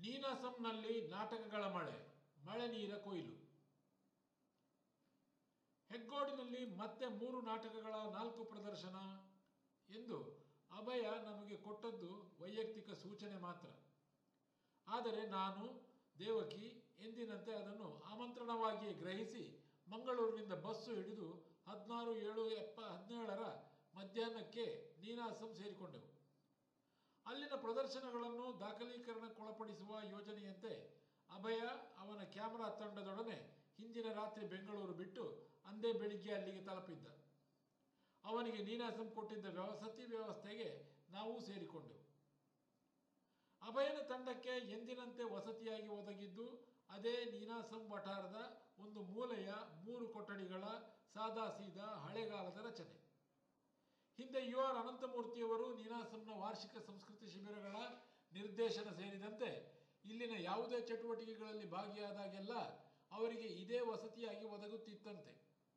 ನೀನಾಸಂನಲ್ಲಿ ನಾಟಕಗಳ ಮಳೆ ಮಳೆ ನೀರ ಕೊಯ್ಲು ಹೆಗ್ಗೋಡಿನಲ್ಲಿ ಮತ್ತೆ ಮೂರು ನಾಟಕಗಳ ನಾಲ್ಕು ಪ್ರದರ್ಶನ ಎಂದು ಅಭಯ ನಮಗೆ ಕೊಟ್ಟದ್ದು ವೈಯಕ್ತಿಕ ಸೂಚನೆ ಮಾತ್ರ ಆದರೆ ನಾನು ದೇವಕಿ ಎಂದಿನಂತೆ ಅದನ್ನು ಆಮಂತ್ರಣವಾಗಿಯೇ ಗ್ರಹಿಸಿ ಮಂಗಳೂರಿನಿಂದ ಬಸ್ಸು ಹಿಡಿದು ಹದಿನಾರು ಏಳು ಎಪ್ಪ ಹದಿನೇಳರ ಮಧ್ಯಾಹ್ನಕ್ಕೆ ನೀನಾಸಂ ಸೇರಿಕೊಂಡೆವು ಅಲ್ಲಿನ ಪ್ರದರ್ಶನಗಳನ್ನು ದಾಖಲೀಕರಣಕ್ಕೊಳಪಡಿಸುವ ಯೋಜನೆಯಂತೆ ಅಭಯ ಅವನ ಕ್ಯಾಮರಾ ತಂಡದೊಡನೆ ಹಿಂದಿನ ರಾತ್ರಿ ಬೆಂಗಳೂರು ಬಿಟ್ಟು ಅಂದೇ ಬೆಳಿಗ್ಗೆ ಅಲ್ಲಿಗೆ ತಲುಪಿದ್ದ ಅವನಿಗೆ ನೀನಾಸಂ ಕೊಟ್ಟಿದ್ದ ವಸತಿ ವ್ಯವಸ್ಥೆಗೆ ನಾವು ಸೇರಿಕೊಂಡೆವು ಅಭಯನ ತಂಡಕ್ಕೆ ಎಂದಿನಂತೆ ವಸತಿಯಾಗಿ ಒದಗಿದ್ದು ಅದೇ ನೀನಾಸಂ ವಠಾರದ ಒಂದು ಮೂಲೆಯ ಮೂರು ಕೊಠಡಿಗಳ ಸಾದಾ ಸೀದಾ ಹಳೆಗಾಲದ ರಚನೆ ಹಿಂದೆ ಯು ಆರ್ ಅನಂತಮೂರ್ತಿಯವರು ನೀನಾಸಂನ ವಾರ್ಷಿಕ ಸಂಸ್ಕೃತಿ ಶಿಬಿರಗಳ ನಿರ್ದೇಶನ ಸೇರಿದಂತೆ ಇಲ್ಲಿನ ಯಾವುದೇ ಚಟುವಟಿಕೆಗಳಲ್ಲಿ ಭಾಗಿಯಾದಾಗೆಲ್ಲ ಅವರಿಗೆ ಇದೇ ವಸತಿಯಾಗಿ ಒದಗುತ್ತಿತ್ತಂತೆ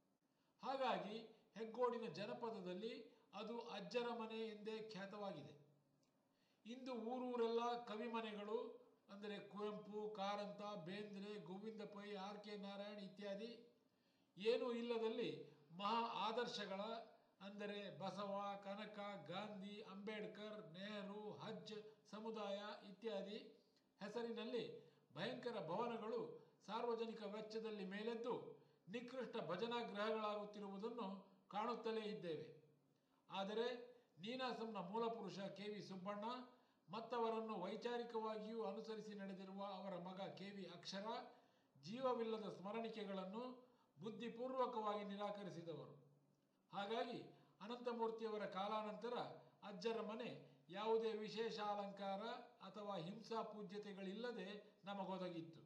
ಹಾಗಾಗಿ ಹೆಗ್ಗೋಡಿನ ಜನಪದದಲ್ಲಿ ಅದು ಅಜ್ಜರ ಮನೆ ಎಂದೇ ಖ್ಯಾತವಾಗಿದೆ ಇಂದು ಊರೂರೆಲ್ಲ ಕವಿಮನೆಗಳು ಅಂದರೆ ಕುವೆಂಪು ಕಾರಂತ ಬೇಂದ್ರೆ ಗೋವಿಂದ ಪೈ ಆರ್ ಕೆ ನಾರಾಯಣ್ ಇತ್ಯಾದಿ ಏನೂ ಇಲ್ಲದಲ್ಲಿ ಮಹಾ ಆದರ್ಶಗಳ ಅಂದರೆ ಬಸವ ಕನಕ ಗಾಂಧಿ ಅಂಬೇಡ್ಕರ್ ನೆಹರು ಹಜ್ ಸಮುದಾಯ ಇತ್ಯಾದಿ ಹೆಸರಿನಲ್ಲಿ ಭಯಂಕರ ಭವನಗಳು ಸಾರ್ವಜನಿಕ ವೆಚ್ಚದಲ್ಲಿ ಮೇಲೆದ್ದು ನಿಕೃಷ್ಟ ಭಜನಾ ಗೃಹಗಳಾಗುತ್ತಿರುವುದನ್ನು ಕಾಣುತ್ತಲೇ ಇದ್ದೇವೆ ಆದರೆ ನೀನಾಸಂನ ಮೂಲಪುರುಷ ಕೆ ವಿ ಸುಬ್ಬಣ್ಣ ಮತ್ತವರನ್ನು ವೈಚಾರಿಕವಾಗಿಯೂ ಅನುಸರಿಸಿ ನಡೆದಿರುವ ಅವರ ಮಗ ಕೆ ವಿ ಅಕ್ಷರ ಜೀವವಿಲ್ಲದ ಸ್ಮರಣಿಕೆಗಳನ್ನು ಬುದ್ಧಿಪೂರ್ವಕವಾಗಿ ನಿರಾಕರಿಸಿದವರು ಹಾಗಾಗಿ ಅನಂತಮೂರ್ತಿಯವರ ಕಾಲಾನಂತರ ಅಜ್ಜರ ಮನೆ ಯಾವುದೇ ವಿಶೇಷ ಅಲಂಕಾರ ಅಥವಾ ಹಿಂಸಾ ಪೂಜ್ಯತೆಗಳಿಲ್ಲದೆ ನಮಗೊದಗಿತ್ತು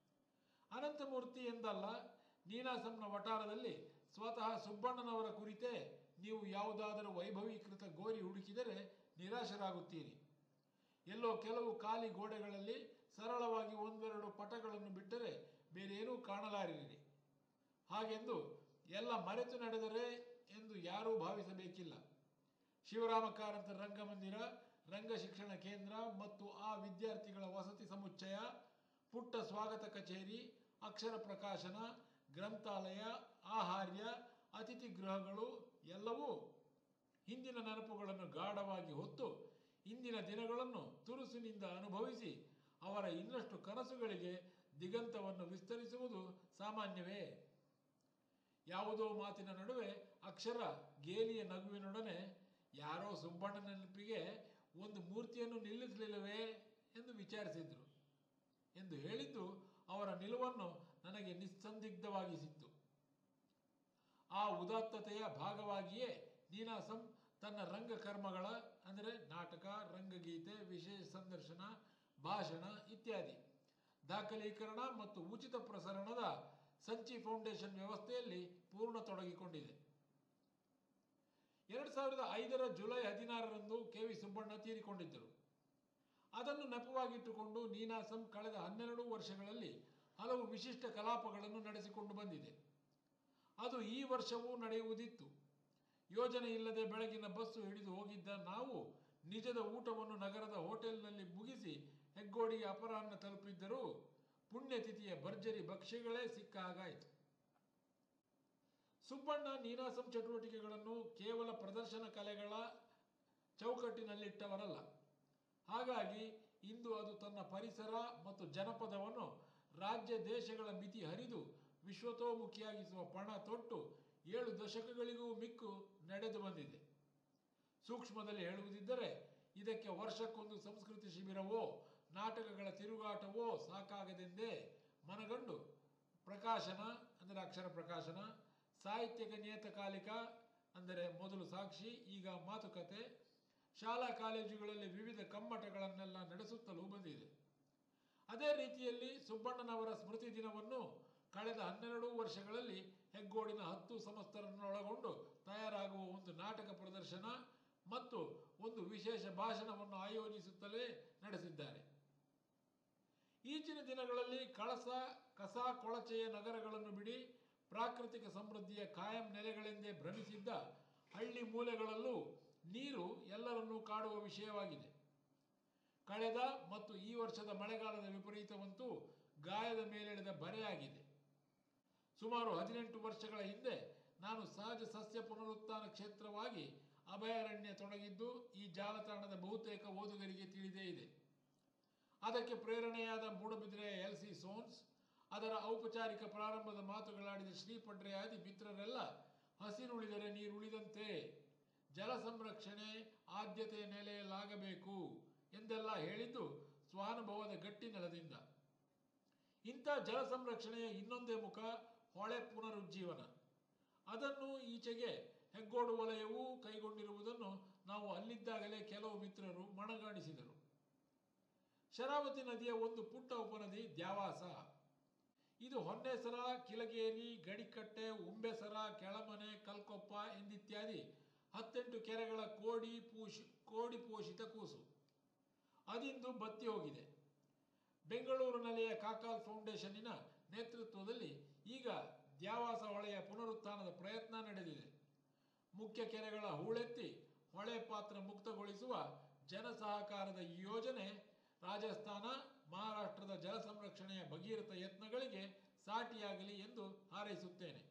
ಅನಂತಮೂರ್ತಿ ಎಂದಲ್ಲ ನೀನಾಸಂನ ವಠಾರದಲ್ಲಿ ಸ್ವತಃ ಸುಬ್ಬಣ್ಣನವರ ಕುರಿತೇ ನೀವು ಯಾವುದಾದರೂ ವೈಭವೀಕೃತ ಗೋರಿ ಹುಡುಕಿದರೆ ನಿರಾಶರಾಗುತ್ತೀರಿ ಎಲ್ಲೋ ಕೆಲವು ಖಾಲಿ ಗೋಡೆಗಳಲ್ಲಿ ಸರಳವಾಗಿ ಒಂದೆರಡು ಪಟಗಳನ್ನು ಬಿಟ್ಟರೆ ಬೇರೇನೂ ಕಾಣಲಾರಿರಿ ಹಾಗೆಂದು ಎಲ್ಲ ಮರೆತು ನಡೆದರೆ ಎಂದು ಯಾರೂ ಭಾವಿಸಬೇಕಿಲ್ಲ ಶಿವರಾಮ ಕಾರಂತ ರಂಗಮಂದಿರ ರಂಗ ಶಿಕ್ಷಣ ಕೇಂದ್ರ ಮತ್ತು ಆ ವಿದ್ಯಾರ್ಥಿಗಳ ವಸತಿ ಸಮುಚ್ಚಯ ಪುಟ್ಟ ಸ್ವಾಗತ ಕಚೇರಿ ಅಕ್ಷರ ಪ್ರಕಾಶನ ಗ್ರಂಥಾಲಯ ಆಹಾರ್ಯ ಅತಿಥಿ ಗೃಹಗಳು ಎಲ್ಲವೂ ಹಿಂದಿನ ನೆನಪುಗಳನ್ನು ಗಾಢವಾಗಿ ಹೊತ್ತು ಇಂದಿನ ದಿನಗಳನ್ನು ತುರುಸಿನಿಂದ ಅನುಭವಿಸಿ ಅವರ ಇನ್ನಷ್ಟು ಕನಸುಗಳಿಗೆ ದಿಗಂತವನ್ನು ವಿಸ್ತರಿಸುವುದು ಸಾಮಾನ್ಯವೇ ಯಾವುದೋ ಮಾತಿನ ನಡುವೆ ಅಕ್ಷರ ಗೇಲಿಯ ನಗುವಿನೊಡನೆ ಯಾರೋ ಸುಬ್ಬಣ್ಣ ನೆನಪಿಗೆ ಒಂದು ಮೂರ್ತಿಯನ್ನು ನಿಲ್ಲಿಸಲಿಲ್ಲವೇ ಎಂದು ವಿಚಾರಿಸಿದರು ಎಂದು ಹೇಳಿದ್ದು ಅವರ ನಿಲುವನ್ನು ನನಗೆ ನಿಸ್ಸಂದಿಗ್ಧವಾಗಿಸಿತ್ತು ಆ ಉದಾತ್ತತೆಯ ಭಾಗವಾಗಿಯೇ ನೀನಾಸಂ ತನ್ನ ರಂಗಕರ್ಮಗಳ ಅಂದರೆ ನಾಟಕ ರಂಗಗೀತೆ ವಿಶೇಷ ಸಂದರ್ಶನ ಭಾಷಣ ಇತ್ಯಾದಿ ದಾಖಲೀಕರಣ ಮತ್ತು ಉಚಿತ ಪ್ರಸರಣದ ಸಂಚಿ ಫೌಂಡೇಶನ್ ವ್ಯವಸ್ಥೆಯಲ್ಲಿ ಪೂರ್ಣ ತೊಡಗಿಕೊಂಡಿದೆ ಎರಡು ಸಾವಿರದ ಐದರ ಜುಲೈ ಹದಿನಾರರಂದು ಕೆ ವಿ ಸುಬ್ಬಣ್ಣ ತೀರಿಕೊಂಡಿದ್ದರು ಅದನ್ನು ನೆಪವಾಗಿಟ್ಟುಕೊಂಡು ನೀನಾಸಂ ಕಳೆದ ಹನ್ನೆರಡು ವರ್ಷಗಳಲ್ಲಿ ಹಲವು ವಿಶಿಷ್ಟ ಕಲಾಪಗಳನ್ನು ನಡೆಸಿಕೊಂಡು ಬಂದಿದೆ ಅದು ಈ ವರ್ಷವೂ ನಡೆಯುವುದಿತ್ತು ಯೋಜನೆ ಇಲ್ಲದೆ ಬೆಳಗಿನ ಬಸ್ಸು ಹಿಡಿದು ಹೋಗಿದ್ದ ನಾವು ನಿಜದ ಊಟವನ್ನು ನಗರದ ಹೋಟೆಲ್ನಲ್ಲಿ ಮುಗಿಸಿ ಹೆಗ್ಗೋಡಿಗೆ ಅಪರಾಹ್ನ ತಲುಪಿದ್ದರೂ ಪುಣ್ಯತಿಥಿಯ ಭರ್ಜರಿ ಭಕ್ಷ್ಯಗಳೇ ಸಿಕ್ಕ ಹಾಗಾಯಿತು ಸುಬ್ಬಣ್ಣ ನೀನಾಸಂ ಚಟುವಟಿಕೆಗಳನ್ನು ಕೇವಲ ಪ್ರದರ್ಶನ ಕಲೆಗಳ ಚೌಕಟ್ಟಿನಲ್ಲಿಟ್ಟವರಲ್ಲ ಹಾಗಾಗಿ ಇಂದು ಅದು ತನ್ನ ಪರಿಸರ ಮತ್ತು ಜನಪದವನ್ನು ರಾಜ್ಯ ದೇಶಗಳ ಮಿತಿ ಹರಿದು ವಿಶ್ವತೋಮುಖಿಯಾಗಿಸುವ ಪಣ ತೊಟ್ಟು ಏಳು ದಶಕಗಳಿಗೂ ಮಿಕ್ಕು ನಡೆದು ಬಂದಿದೆ ಸೂಕ್ಷ್ಮದಲ್ಲಿ ಹೇಳುವುದಿದ್ದರೆ ಇದಕ್ಕೆ ವರ್ಷಕ್ಕೊಂದು ಸಂಸ್ಕೃತಿ ಶಿಬಿರವೋ ನಾಟಕಗಳ ತಿರುಗಾಟವೋ ಸಾಕಾಗದೆಂದೇ ಮನಗಂಡು ಪ್ರಕಾಶನ ಅಂದರೆ ಅಕ್ಷರ ಪ್ರಕಾಶನ ಸಾಹಿತ್ಯಕ ನಿಯತಕಾಲಿಕ ಅಂದರೆ ಮೊದಲು ಸಾಕ್ಷಿ ಈಗ ಮಾತುಕತೆ ಶಾಲಾ ಕಾಲೇಜುಗಳಲ್ಲಿ ವಿವಿಧ ಕಮ್ಮಟಗಳನ್ನೆಲ್ಲ ನಡೆಸುತ್ತಲೂ ಬಂದಿದೆ ಅದೇ ರೀತಿಯಲ್ಲಿ ಸುಬ್ಬಣ್ಣನವರ ಸ್ಮೃತಿ ದಿನವನ್ನು ಕಳೆದ ಹನ್ನೆರಡು ವರ್ಷಗಳಲ್ಲಿ ಹೆಗ್ಗೋಡಿನ ಹತ್ತು ಸಮಸ್ತರನ್ನೊಳಗೊಂಡು ತಯಾರಾಗುವ ಒಂದು ನಾಟಕ ಪ್ರದರ್ಶನ ಮತ್ತು ಒಂದು ವಿಶೇಷ ಭಾಷಣವನ್ನು ಆಯೋಜಿಸುತ್ತಲೇ ನಡೆಸಿದ್ದಾರೆ ಈಚಿನ ದಿನಗಳಲ್ಲಿ ಕಳಸ ಕಸ ಕೊಳಚೆಯ ನಗರಗಳನ್ನು ಬಿಡಿ ಪ್ರಾಕೃತಿಕ ಸಮೃದ್ಧಿಯ ಕಾಯಂ ನೆಲೆಗಳೆಂದೇ ಭ್ರಮಿಸಿದ್ದ ಹಳ್ಳಿ ಮೂಲೆಗಳಲ್ಲೂ ನೀರು ಎಲ್ಲರನ್ನೂ ಕಾಡುವ ವಿಷಯವಾಗಿದೆ ಕಳೆದ ಮತ್ತು ಈ ವರ್ಷದ ಮಳೆಗಾಲದ ವಿಪರೀತವಂತೂ ಗಾಯದ ಮೇಲೆಳೆದ ಬರೆಯಾಗಿದೆ ಸುಮಾರು ಹದಿನೆಂಟು ವರ್ಷಗಳ ಹಿಂದೆ ನಾನು ಸಹಜ ಸಸ್ಯ ಪುನರುತ್ಥಾನ ಕ್ಷೇತ್ರವಾಗಿ ಅಭಯಾರಣ್ಯ ತೊಡಗಿದ್ದು ಈ ಜಾಲತಾಣದ ಬಹುತೇಕ ಓದುಗರಿಗೆ ತಿಳಿದೇ ಇದೆ ಅದಕ್ಕೆ ಪ್ರೇರಣೆಯಾದ ಮೂಡಬಿದಿರೆಯ ಎಲ್ ಸಿ ಸೋನ್ಸ್ ಅದರ ಔಪಚಾರಿಕ ಪ್ರಾರಂಭದ ಮಾತುಗಳಾಡಿದ ಶ್ರೀ ಪಡ್ರೆಯಾದಿ ಮಿತ್ರರೆಲ್ಲ ಹಸಿರುಳಿದರೆ ನೀರುಳಿದಂತೆ ಜಲ ಸಂರಕ್ಷಣೆ ಆದ್ಯತೆಯ ನೆಲೆಯಲ್ಲಾಗಬೇಕು ಎಂದೆಲ್ಲ ಹೇಳಿದ್ದು ಸ್ವಾನುಭವದ ಗಟ್ಟಿ ನೆಲದಿಂದ ಇಂಥ ಜಲ ಸಂರಕ್ಷಣೆಯ ಇನ್ನೊಂದೇ ಮುಖ ಹೊಳೆ ಪುನರುಜ್ಜೀವನ ಅದನ್ನು ಈಚೆಗೆ ಹೆಗ್ಗೋಡು ವಲಯವೂ ಕೈಗೊಂಡಿರುವುದನ್ನು ನಾವು ಅಲ್ಲಿದ್ದಾಗಲೇ ಕೆಲವು ಮಿತ್ರರು ಮಣಗಾಣಿಸಿದರು ಶರಾವತಿ ನದಿಯ ಒಂದು ಪುಟ್ಟ ಉಪನದಿ ದ್ಯಾವಾಸ ಇದು ಹೊನ್ನೆಸರ ಕಿಲಗೇರಿ ಗಡಿಕಟ್ಟೆ ಉಂಬೆಸರ ಕೆಳಮನೆ ಕಲ್ಕೊಪ್ಪ ಎಂದಿತ್ಯಾದಿ ಹತ್ತೆಂಟು ಕೆರೆಗಳ ಕೋಡಿ ಪೂಷ್ ಕೋಡಿ ಪೋಷಿತ ಕೂಸು ಅದಿಂದು ಬತ್ತಿ ಹೋಗಿದೆ ಬೆಂಗಳೂರಿನಲ್ಲಿಯ ಕಾಕಾಲ್ ಫೌಂಡೇಶನ್ನಿನ ನೇತೃತ್ವದಲ್ಲಿ ಈಗ ದ್ಯಾವಾಸ ಹೊಳೆಯ ಪುನರುತ್ಥಾನದ ಪ್ರಯತ್ನ ನಡೆದಿದೆ ಮುಖ್ಯ ಕೆರೆಗಳ ಹೂಳೆತ್ತಿ ಹೊಳೆ ಪಾತ್ರ ಮುಕ್ತಗೊಳಿಸುವ ಜನ ಸಹಕಾರದ ಈ ಯೋಜನೆ ರಾಜಸ್ಥಾನ ಮಹಾರಾಷ್ಟ್ರದ ಜಲ ಸಂರಕ್ಷಣೆಯ ಭಗೀರಥ ಯತ್ನಗಳಿಗೆ ಸಾಟಿಯಾಗಲಿ ಎಂದು ಹಾರೈಸುತ್ತೇನೆ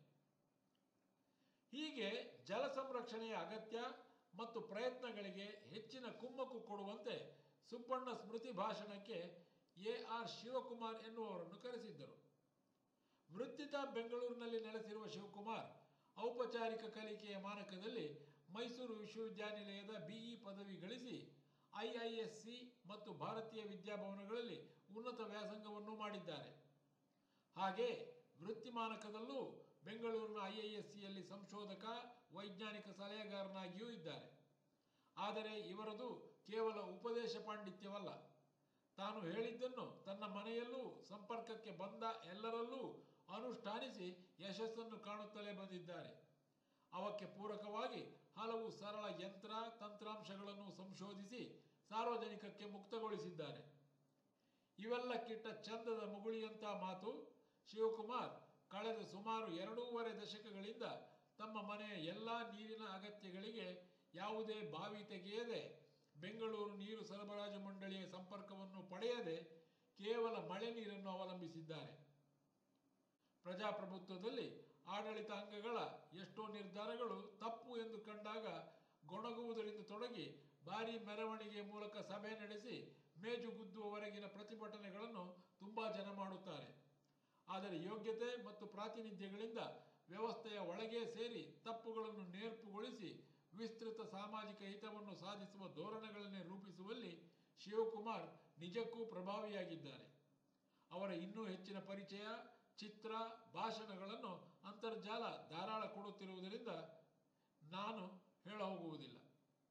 ಹೀಗೆ ಜಲ ಸಂರಕ್ಷಣೆಯ ಅಗತ್ಯ ಮತ್ತು ಪ್ರಯತ್ನಗಳಿಗೆ ಹೆಚ್ಚಿನ ಕುಮ್ಮಕ್ಕು ಕೊಡುವಂತೆ ಸುಬ್ಬಣ್ಣ ಸ್ಮೃತಿ ಭಾಷಣಕ್ಕೆ ಎ ಆರ್ ಶಿವಕುಮಾರ್ ಎನ್ನುವವರನ್ನು ಕರೆಸಿದ್ದರು ವೃತ್ತಿತ ಬೆಂಗಳೂರಿನಲ್ಲಿ ನೆಲೆಸಿರುವ ಶಿವಕುಮಾರ್ ಔಪಚಾರಿಕ ಕಲಿಕೆಯ ಮಾನಕದಲ್ಲಿ ಮೈಸೂರು ವಿಶ್ವವಿದ್ಯಾನಿಲಯದ ಬಿಇ ಪದವಿ ಗಳಿಸಿ ಐಐಎಸ್ಸಿ ಮತ್ತು ಭಾರತೀಯ ವಿದ್ಯಾಭವನಗಳಲ್ಲಿ ಉನ್ನತ ವ್ಯಾಸಂಗವನ್ನು ಮಾಡಿದ್ದಾರೆ ಹಾಗೆ ವೃತ್ತಿ ಮಾನಕದಲ್ಲೂ ಬೆಂಗಳೂರಿನ ಐಐಎಸ್ಸಿಯಲ್ಲಿ ಸಂಶೋಧಕ ವೈಜ್ಞಾನಿಕ ಸಲಹೆಗಾರನಾಗಿಯೂ ಇದ್ದಾರೆ ಆದರೆ ಇವರದು ಕೇವಲ ಉಪದೇಶ ಪಾಂಡಿತ್ಯವಲ್ಲ ತಾನು ಹೇಳಿದ್ದನ್ನು ತನ್ನ ಮನೆಯಲ್ಲೂ ಸಂಪರ್ಕಕ್ಕೆ ಬಂದ ಎಲ್ಲರಲ್ಲೂ ಅನುಷ್ಠಾನಿಸಿ ಯಶಸ್ಸನ್ನು ಕಾಣುತ್ತಲೇ ಬಂದಿದ್ದಾರೆ ಅವಕ್ಕೆ ಪೂರಕವಾಗಿ ಹಲವು ಸರಳ ಯಂತ್ರ ತಂತ್ರಾಂಶಗಳನ್ನು ಸಂಶೋಧಿಸಿ ಸಾರ್ವಜನಿಕಕ್ಕೆ ಮುಕ್ತಗೊಳಿಸಿದ್ದಾರೆ ಇವೆಲ್ಲಕ್ಕಿಟ್ಟ ಚಂದದ ಮುಗುಳಿಯಂಥ ಮಾತು ಶಿವಕುಮಾರ್ ಕಳೆದ ಸುಮಾರು ಎರಡೂವರೆ ದಶಕಗಳಿಂದ ತಮ್ಮ ಮನೆಯ ಎಲ್ಲ ನೀರಿನ ಅಗತ್ಯಗಳಿಗೆ ಯಾವುದೇ ಬಾವಿ ತೆಗೆಯದೆ ಬೆಂಗಳೂರು ನೀರು ಸರಬರಾಜು ಮಂಡಳಿಯ ಸಂಪರ್ಕವನ್ನು ಪಡೆಯದೆ ಕೇವಲ ಮಳೆ ನೀರನ್ನು ಅವಲಂಬಿಸಿದ್ದಾರೆ ಪ್ರಜಾಪ್ರಭುತ್ವದಲ್ಲಿ ಆಡಳಿತ ಅಂಗಗಳ ಎಷ್ಟೋ ನಿರ್ಧಾರಗಳು ತಪ್ಪು ಎಂದು ಕಂಡಾಗ ಗೊಣಗುವುದರಿಂದ ತೊಡಗಿ ಭಾರಿ ಮೆರವಣಿಗೆ ಮೂಲಕ ಸಭೆ ನಡೆಸಿ ಮೇಜು ಗುದ್ದುವವರೆಗಿನ ಪ್ರತಿಭಟನೆಗಳನ್ನು ತುಂಬಾ ಜನ ಮಾಡುತ್ತಾರೆ ಆದರೆ ಯೋಗ್ಯತೆ ಮತ್ತು ಪ್ರಾತಿನಿಧ್ಯಗಳಿಂದ ವ್ಯವಸ್ಥೆಯ ಒಳಗೆ ಸೇರಿ ತಪ್ಪುಗಳನ್ನು ನೇರ್ಪುಗೊಳಿಸಿ ವಿಸ್ತೃತ ಸಾಮಾಜಿಕ ಹಿತವನ್ನು ಸಾಧಿಸುವ ಧೋರಣೆಗಳನ್ನೇ ರೂಪಿಸುವಲ್ಲಿ ಶಿವಕುಮಾರ್ ನಿಜಕ್ಕೂ ಪ್ರಭಾವಿಯಾಗಿದ್ದಾರೆ ಅವರ ಇನ್ನೂ ಹೆಚ್ಚಿನ ಪರಿಚಯ ಚಿತ್ರ ಭಾಷಣಗಳನ್ನು ಅಂತರ್ಜಾಲ ಧಾರಾಳ ಕೊಡುತ್ತಿರುವುದರಿಂದ ನಾನು ಹೇಳ ಹೋಗುವುದಿಲ್ಲ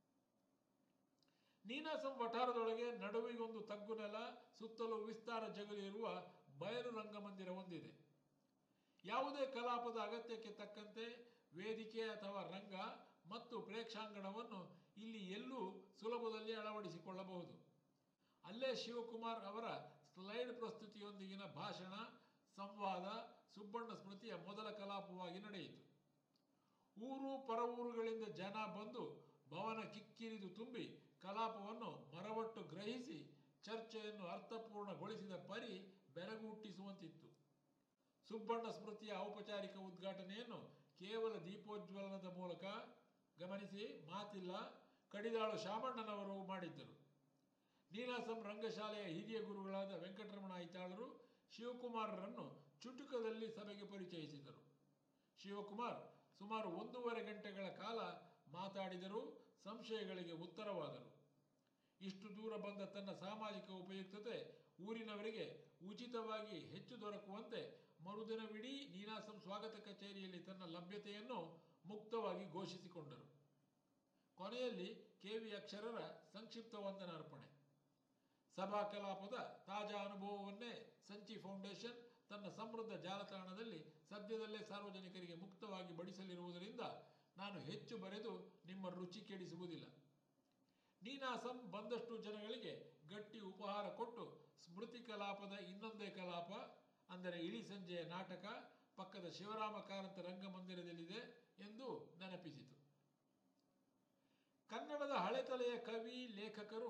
ನೀನಾಸಂ ವಠಾರದೊಳಗೆ ನಡುವಿಗೊಂದು ತಗ್ಗು ನೆಲ ಸುತ್ತಲೂ ವಿಸ್ತಾರ ಜಗಲಿ ಇರುವ ಬಯಲು ರಂಗಮಂದಿರ ಹೊಂದಿದೆ ಯಾವುದೇ ಕಲಾಪದ ಅಗತ್ಯಕ್ಕೆ ತಕ್ಕಂತೆ ವೇದಿಕೆ ಅಥವಾ ರಂಗ ಮತ್ತು ಪ್ರೇಕ್ಷಾಂಗಣವನ್ನು ಇಲ್ಲಿ ಎಲ್ಲೂ ಸುಲಭದಲ್ಲಿ ಅಳವಡಿಸಿಕೊಳ್ಳಬಹುದು ಅಲ್ಲೇ ಶಿವಕುಮಾರ್ ಅವರ ಸ್ಲೈಡ್ ಪ್ರಸ್ತುತಿಯೊಂದಿಗಿನ ಭಾಷಣ ಸಂವಾದ ಸುಬ್ಬಣ್ಣ ಸ್ಮೃತಿಯ ಮೊದಲ ಕಲಾಪವಾಗಿ ನಡೆಯಿತು ಊರು ಪರವೂರುಗಳಿಂದ ಜನ ಬಂದು ಭವನ ಕಿಕ್ಕಿರಿದು ತುಂಬಿ ಕಲಾಪವನ್ನು ಮರವಟ್ಟು ಗ್ರಹಿಸಿ ಚರ್ಚೆಯನ್ನು ಅರ್ಥಪೂರ್ಣಗೊಳಿಸಿದ ಪರಿ ಬೆರಗುಟ್ಟಿಸುವಂತಿತ್ತು ಸುಬ್ಬಣ್ಣ ಸ್ಮೃತಿಯ ಔಪಚಾರಿಕ ಉದ್ಘಾಟನೆಯನ್ನು ಕೇವಲ ದೀಪೋಜ್ವಲನದ ಮೂಲಕ ಗಮನಿಸಿ ಮಾತಿಲ್ಲ ಕಡಿದಾಳು ಶಾಮಣ್ಣನವರು ಮಾಡಿದ್ದರು ನೀನಾಸಂ ರಂಗಶಾಲೆಯ ಹಿರಿಯ ಗುರುಗಳಾದ ವೆಂಕಟರಮಣ ಐತಾಳರು ಶಿವಕುಮಾರರನ್ನು ಚುಟುಕದಲ್ಲಿ ಸಭೆಗೆ ಪರಿಚಯಿಸಿದರು ಶಿವಕುಮಾರ್ ಸುಮಾರು ಒಂದೂವರೆ ಗಂಟೆಗಳ ಕಾಲ ಮಾತಾಡಿದರು ಸಂಶಯಗಳಿಗೆ ಉತ್ತರವಾದರು ಇಷ್ಟು ದೂರ ಬಂದ ತನ್ನ ಸಾಮಾಜಿಕ ಉಪಯುಕ್ತತೆ ಊರಿನವರಿಗೆ ಉಚಿತವಾಗಿ ಹೆಚ್ಚು ದೊರಕುವಂತೆ ಮರುದಿನವಿಡೀ ನೀನಾಸಂ ಸ್ವಾಗತ ಕಚೇರಿಯಲ್ಲಿ ತನ್ನ ಲಭ್ಯತೆಯನ್ನು ಮುಕ್ತವಾಗಿ ಘೋಷಿಸಿಕೊಂಡರು ಕೊನೆಯಲ್ಲಿ ಕೆವಿ ಅಕ್ಷರರ ಸಂಕ್ಷಿಪ್ತ ವಂದನಾರ್ಪಣೆ ಸಭಾ ಕಲಾಪದ ತಾಜಾ ಅನುಭವವನ್ನೇ ಸಂಚಿ ಫೌಂಡೇಶನ್ ತನ್ನ ಸಮೃದ್ಧ ಜಾಲತಾಣದಲ್ಲಿ ಸದ್ಯದಲ್ಲೇ ಸಾರ್ವಜನಿಕರಿಗೆ ಮುಕ್ತವಾಗಿ ಬಡಿಸಲಿರುವುದರಿಂದ ನಾನು ಹೆಚ್ಚು ಬರೆದು ನಿಮ್ಮ ರುಚಿ ಕೆಡಿಸುವುದಿಲ್ಲ ನೀನಾಸಂ ಬಂದಷ್ಟು ಜನಗಳಿಗೆ ಗಟ್ಟಿ ಉಪಹಾರ ಕೊಟ್ಟು ಸ್ಮೃತಿ ಕಲಾಪದ ಇನ್ನೊಂದೇ ಕಲಾಪ ಅಂದರೆ ಇಳಿ ಸಂಜೆಯ ನಾಟಕ ಪಕ್ಕದ ಶಿವರಾಮ ಕಾರಂತ ರಂಗಮಂದಿರದಲ್ಲಿದೆ ಎಂದು ನೆನಪಿಸಿತು ಕನ್ನಡದ ಹಳೆತಲೆಯ ಕವಿ ಲೇಖಕರು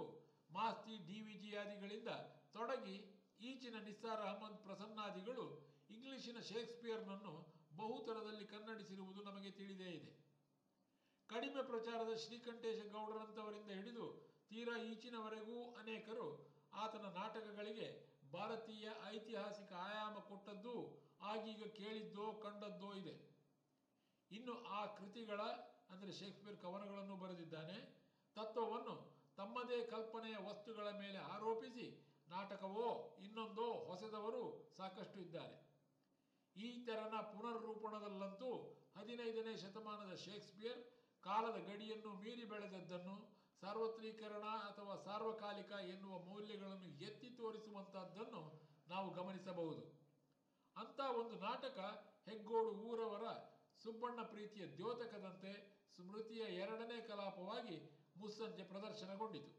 ಮಾಸ್ತಿ ಡಿ ವಿ ಜಿ ಆದಿಗಳಿಂದ ತೊಡಗಿ ಈಚಿನ ನಿಸ್ಸಾರ್ ಅಹಮದ್ ಪ್ರಸನ್ನಾದಿಗಳು ಇಂಗ್ಲಿಶಿನ ಶೇಕ್ಸ್ಪಿಯರ್ನನ್ನು ಬಹುತರದಲ್ಲಿ ಕನ್ನಡಿಸಿರುವುದು ನಮಗೆ ತಿಳಿದೇ ಇದೆ ಕಡಿಮೆ ಪ್ರಚಾರದ ಶ್ರೀಕಂಠೇಶ ಗೌಡರಂಥವರಿಂದ ಹಿಡಿದು ತೀರಾ ಈಚಿನವರೆಗೂ ಅನೇಕರು ಆತನ ನಾಟಕಗಳಿಗೆ ಭಾರತೀಯ ಐತಿಹಾಸಿಕ ಆಯಾಮ ಕೊಟ್ಟದ್ದು ಆಗೀಗ ಕೇಳಿದ್ದೋ ಕಂಡದ್ದೋ ಇದೆ ಇನ್ನು ಆ ಕೃತಿಗಳ ಅಂದರೆ ಶೇಕ್ಸ್ಪಿಯರ್ ಕವನಗಳನ್ನು ಬರೆದಿದ್ದಾನೆ ತತ್ವವನ್ನು ತಮ್ಮದೇ ಕಲ್ಪನೆಯ ವಸ್ತುಗಳ ಮೇಲೆ ಆರೋಪಿಸಿ ನಾಟಕವೋ ಇನ್ನೊಂದೋ ಹೊಸೆದವರು ಸಾಕಷ್ಟು ಇದ್ದಾರೆ ಈ ತೆರನ ಪುನರ್ರೂಪಣದಲ್ಲಂತೂ ಹದಿನೈದನೇ ಶತಮಾನದ ಶೇಕ್ಸ್ಪಿಯರ್ ಕಾಲದ ಗಡಿಯನ್ನು ಮೀರಿ ಬೆಳೆದದ್ದನ್ನು ಸಾರ್ವತ್ರೀಕರಣ ಅಥವಾ ಸಾರ್ವಕಾಲಿಕ ಎನ್ನುವ ಮೌಲ್ಯಗಳನ್ನು ಎತ್ತಿ ತೋರಿಸುವಂತಹದ್ದನ್ನು ನಾವು ಗಮನಿಸಬಹುದು ಅಂತ ಒಂದು ನಾಟಕ ಹೆಗ್ಗೋಡು ಊರವರ ಸುಬ್ಬಣ್ಣ ಪ್ರೀತಿಯ ದ್ಯೋತಕದಂತೆ ಸ್ಮೃತಿಯ ಎರಡನೇ ಕಲಾಪವಾಗಿ ಮುಸ್ಸಂಜೆ ಪ್ರದರ್ಶನಗೊಂಡಿತು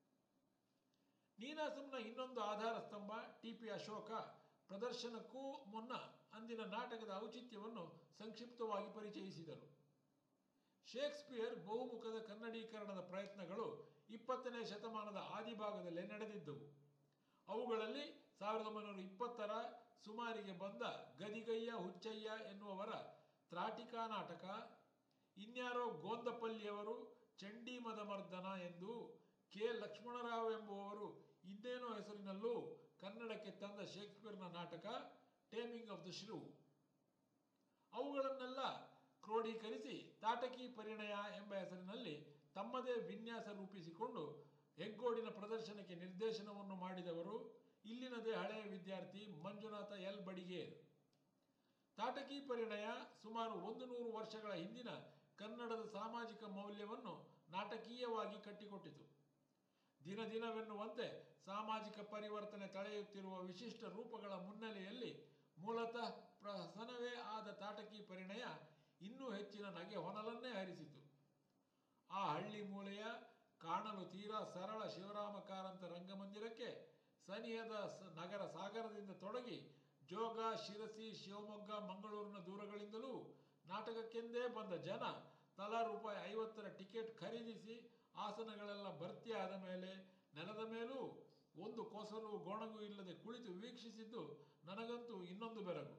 ನೀನಾಸಂನ ಇನ್ನೊಂದು ಆಧಾರ ಸ್ತಂಭ ಟಿ ಪಿ ಅಶೋಕ ಪ್ರದರ್ಶನಕ್ಕೂ ಮುನ್ನ ಅಂದಿನ ನಾಟಕದ ಔಚಿತ್ಯವನ್ನು ಸಂಕ್ಷಿಪ್ತವಾಗಿ ಪರಿಚಯಿಸಿದರು ಶೇಕ್ಸ್ಪಿಯರ್ ಬಹುಮುಖದ ಕನ್ನಡೀಕರಣದ ಪ್ರಯತ್ನಗಳು ಇಪ್ಪತ್ತನೇ ಶತಮಾನದ ಆದಿಭಾಗದಲ್ಲೇ ನಡೆದಿದ್ದವು ಅವುಗಳಲ್ಲಿ ಸಾವಿರದ ಒಂಬೈನೂರ ಇಪ್ಪತ್ತರ ಸುಮಾರಿಗೆ ಬಂದ ಗದಿಗಯ್ಯ ಹುಚ್ಚಯ್ಯ ಎನ್ನುವವರ ತ್ರಾಟಿಕಾ ನಾಟಕ ಇನ್ಯಾರೋ ಗೋಂದಪಲ್ಲಿಯವರು ಚಂಡಿ ಮದಮರ್ದನ ಎಂದು ಕೆ ಲಕ್ಷ್ಮಣರಾವ್ ಎಂಬುವವರು ಇನ್ನೇನೋ ಹೆಸರಿನಲ್ಲೂ ಕನ್ನಡಕ್ಕೆ ತಂದ ಶೇಕ್ಸ್ಪಿಯರ್ನ ನಾಟಕ ಟೇಮಿಂಗ್ ಆಫ್ ದ ಶ್ರೂ ಅವುಗಳನ್ನೆಲ್ಲ ಕ್ರೋಢೀಕರಿಸಿ ತಾಟಕಿ ಪರಿಣಯ ಎಂಬ ಹೆಸರಿನಲ್ಲಿ ತಮ್ಮದೇ ವಿನ್ಯಾಸ ರೂಪಿಸಿಕೊಂಡು ಹೆಗ್ಗೋಡಿನ ಪ್ರದರ್ಶನಕ್ಕೆ ನಿರ್ದೇಶನವನ್ನು ಮಾಡಿದವರು ಇಲ್ಲಿನದೇ ಹಳೆಯ ವಿದ್ಯಾರ್ಥಿ ಮಂಜುನಾಥ ಎಲ್ ಬಡಿಗೇರ್ ತಾಟಕಿ ಪರಿಣಯ ಸುಮಾರು ಒಂದು ನೂರು ವರ್ಷಗಳ ಹಿಂದಿನ ಕನ್ನಡದ ಸಾಮಾಜಿಕ ಮೌಲ್ಯವನ್ನು ನಾಟಕೀಯವಾಗಿ ಕಟ್ಟಿಕೊಟ್ಟಿತು ದಿನ ದಿನವೆನ್ನುವಂತೆ ಸಾಮಾಜಿಕ ಪರಿವರ್ತನೆ ತಳೆಯುತ್ತಿರುವ ವಿಶಿಷ್ಟ ರೂಪಗಳ ಮುನ್ನೆಲೆಯಲ್ಲಿ ಮೂಲತಃ ಪ್ರಹಸನವೇ ಆದ ತಾಟಕಿ ಪರಿಣಯ ಇನ್ನೂ ಹೆಚ್ಚಿನ ನಗೆ ಹೊನಲನ್ನೇ ಹರಿಸಿತು ಆ ಹಳ್ಳಿ ಮೂಲೆಯ ಕಾಣಲು ತೀರಾ ಸರಳ ಶಿವರಾಮ ಕಾರಂತ ರಂಗಮಂದಿರಕ್ಕೆ ಸನಿಹದ ಸ- ನಗರ ಸಾಗರದಿಂದ ತೊಡಗಿ ಜೋಗ ಶಿರಸಿ ಶಿವಮೊಗ್ಗ ಮಂಗಳೂರಿನ ದೂರಗಳಿಂದಲೂ ನಾಟಕಕ್ಕೆಂದೇ ಬಂದ ಜನ ತಲಾ ರೂಪಾಯಿ ಐವತ್ತರ ಟಿಕೆಟ್ ಖರೀದಿಸಿ ಆಸನಗಳೆಲ್ಲ ಭರ್ತಿಯಾದ ಮೇಲೆ ನೆಲದ ಮೇಲೂ ಒಂದು ಕೊಸಲು ಗೊಣಗು ಇಲ್ಲದೆ ಕುಳಿತು ವೀಕ್ಷಿಸಿದ್ದು ನನಗಂತೂ ಇನ್ನೊಂದು ಬೆರಗು